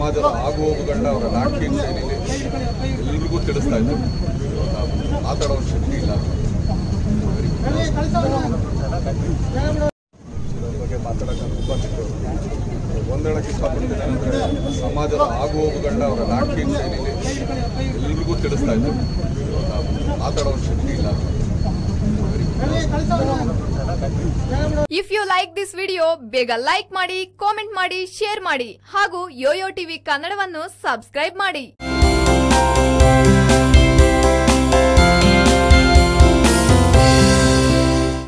ಸಮಾಜದ ಆಗುಹೋಗುಗಳನ್ನ ಅವರ ರಾಜಕೀಯ ಶೈಲಿಲಿ ಎಲ್ರಿಗೂ ತಿಳಿಸ್ತಾ ಇದ್ರು ಮಾತಾಡೋ ಶಕ್ತಿ ಇಲ್ಲ ಇದ್ರ ಬಗ್ಗೆ ಮಾತಾಡೋಕೆ ತುಂಬ ಚಿಕ್ಕವರು ಒಂದು ಹೇಳಕ್ಕೆ ಇಷ್ಟಪಡ್ತೀನಿ ಅಂದರೆ ಸಮಾಜದ ಆಗುಹೋಗುಗಳನ್ನ ಅವರ ರಾಜಕೀಯ ಶೈಲಿಲಿ ಎಲ್ರಿಗೂ ತಿಳಿಸ್ತಾ ಇದ್ರು ಮಾತಾಡೋ ಶಕ್ತಿ ಇಲ್ಲ if you like this video ಬೇಗ ಲೈಕ್ ಮಾಡಿ ಕಾಮೆಂಟ್ ಮಾಡಿ ಶೇರ್ ಮಾಡಿ ಹಾಗೂ ಯೋಯೋ ಟಿವಿ ಕನ್ನಡವನ್ನು ಸಬ್ಸ್ಕ್ರೈಬ್ ಮಾಡಿ